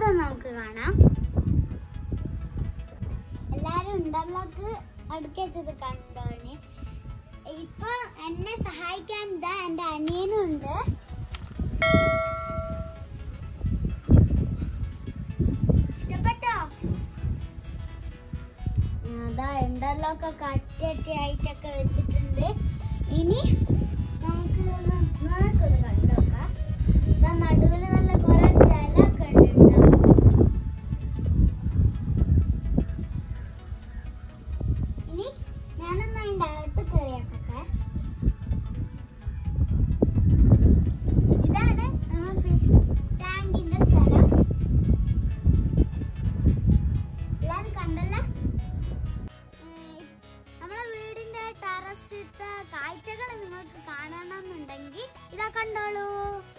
ഉണ്ടാക്കുന്നത് നമുക്ക് കാണാം എല്ലാരും ഇന്റർലോക്ക് അടുക്കി വെച്ചത് കണ്ടോണി ഇപ്പൊ എന്നെ സഹായിക്കാൻ ഇതാ എന്റെ അനിയനും ഉണ്ട് ഇഷ്ടപ്പെട്ടോ അതാ ഇന്റർലോക്ക് ഒക്കെ അട്ടി ആയിട്ടൊക്കെ വെച്ചിട്ടുണ്ട് ഇനി നമുക്ക് ഒന്ന് നമുക്കൊന്ന് കണ്ടോക്കാം ഇതാ നടുവിൽ നല്ല കുറെ സ്ഥലമൊക്കെ ഉണ്ട് കേട്ടോ ഇനി ഞാനൊന്ന് അതിൻ്റെ അകത്ത് കയറിയാക്കട്ടെ ഇതാണ് നമ്മൾ ഫിഷ് ടാങ്കിന്റെ സ്ഥലം എല്ലാരും കണ്ടല്ലോ ഏഹ് നമ്മളെ വീടിന്റെ ടെറസിത്തെ കാഴ്ചകൾ നിങ്ങൾക്ക് കാണണമെന്നുണ്ടെങ്കിൽ ഇതാ കണ്ടോളൂ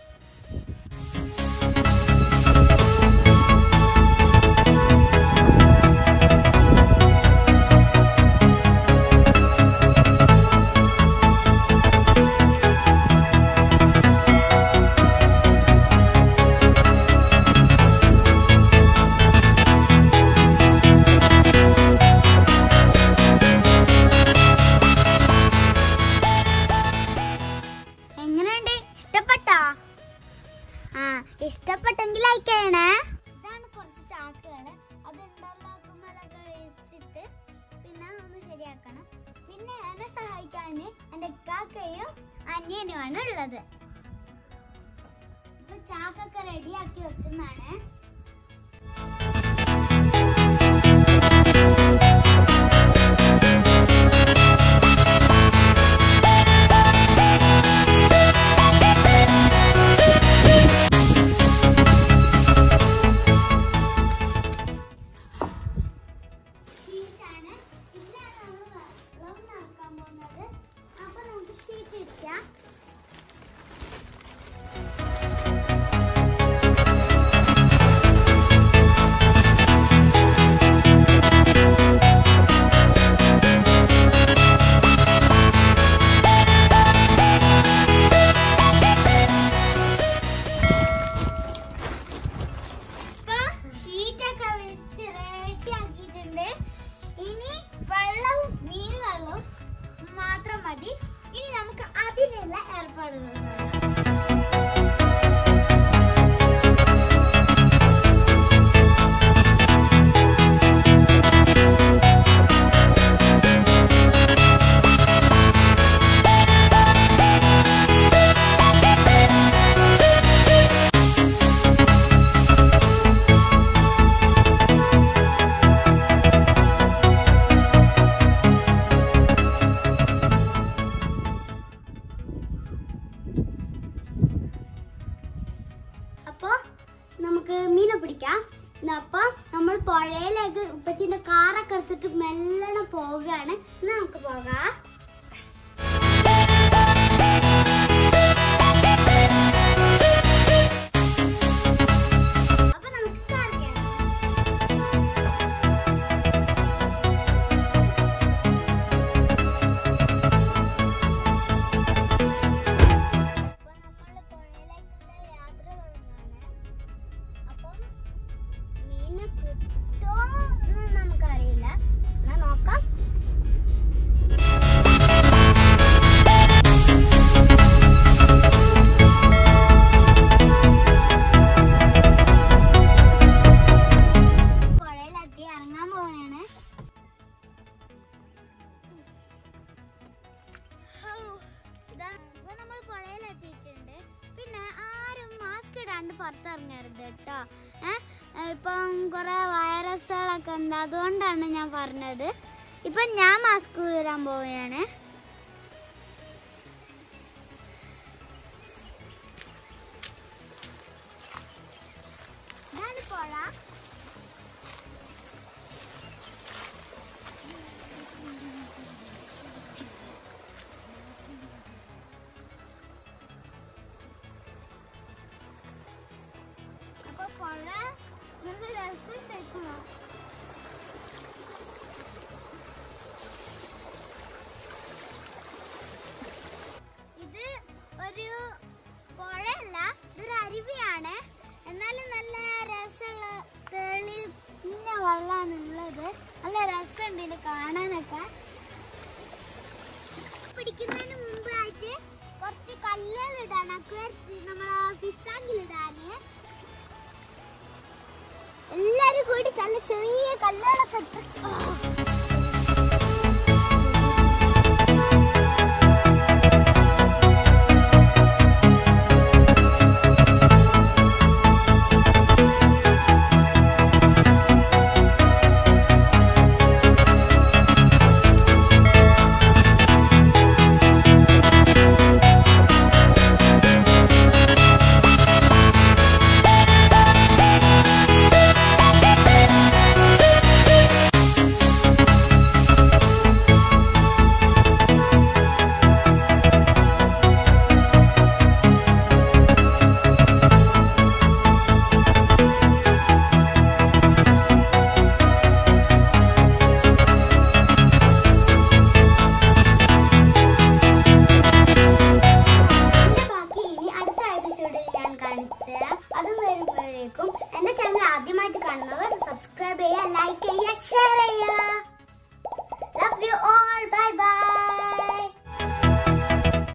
എങ്ങനെയുണ്ട് ഇഷ്ടപ്പെട്ടോ ആ ഇഷ്ടപ്പെട്ടെങ്കിൽ ലൈക്ക് ചെയ്യണേ ഇതാണ് കുറച്ച് ചാക്കുകള് അത് ഉണ്ടാക്കുമ്പോഴൊക്കെ വെച്ചിട്ട് പിന്നെ ഒന്ന് ശരിയാക്കണം പിന്നെ എന്നെ സഹായിക്കാൻ എൻ്റെ കാക്കയും അനിയനുമാണ് ഉള്ളത് ഇപ്പൊ ചാക്കൊക്കെ റെഡിയാക്കി വെക്കുന്നതാണ് ഷീറ്റാണ് ഇതിലാണ് നമ്മൾ വെള്ളം നടക്കാൻ പോകുന്നത് അപ്പൊ നമുക്ക് ഷീറ്റ് ഇരിക്കാം ഇപ്പൊ ഷീറ്റൊക്കെ വെച്ച് റെഡി ആക്കിയിട്ടുണ്ട് ഇനി വെള്ളവും മീനുകളും മാത്രം മതി ഇനി നമുക്ക് അതിനുള്ള ഏർപ്പാടുകൾ കാണാം അപ്പോ നമുക്ക് മീനെ പിടിക്കാം അപ്പൊ നമ്മൾ പുഴയിലേക്ക് ഉപ്പച്ചിന്റെ കാറൊക്കെ എടുത്തിട്ട് മെല്ലണം പോവുകയാണ് എന്നാ നമുക്ക് പോകാം അപ്പൊ നമുക്ക് കാർ കയറാം അപ്പൊ നമ്മള് പുഴയിലേക്കുള്ള യാത്ര തുടങ്ങാണ് അപ്പം മീന് കിട്ടോ എന്ന് നമുക്കറിയില്ല എന്നാ നോക്കാം പുഴയിലെത്തി ഇറങ്ങാൻ പോവുകയാണ് ഹൗ, ഇതാ ഇപ്പൊ നമ്മൾ പുഴയിലെത്തിയിട്ടുണ്ട് പിന്നെ ആരും മാസ്ക് ഇടാണ്ട് പുറത്തിറങ്ങരുത് കേട്ടോ ഏഹ് ഇപ്പം കുറെ വൈറസുകളൊക്കെ ഉണ്ട് അതുകൊണ്ടാണ് ഞാൻ പറഞ്ഞത് ഇപ്പൊ ഞാൻ മാസ്ക് ഇടാൻ പോവുകയാണ് ഇതാണ് പുഴ അപ്പൊ പുഴ നല്ല രസമുണ്ടായിരുന്നു ഇത് ഒരു പുഴയല്ല ഇതൊരു അരുവിയാണ് എന്നാലും നല്ല രസമുള്ള കാണാനൊക്കെ പിടിക്കുന്നതിന് മുമ്പായിട്ട് കുറച്ച് കല്ലുകൾ ഇടാണ് അക്വേറിയത്തിൽ നമ്മളെ ഫിഷ് ടാങ്കിൽ ഇടാന് എല്ലാരും കൂടി നല്ല ചെറിയ കല്ലുകളൊക്കെ ഇട്ട് ആ.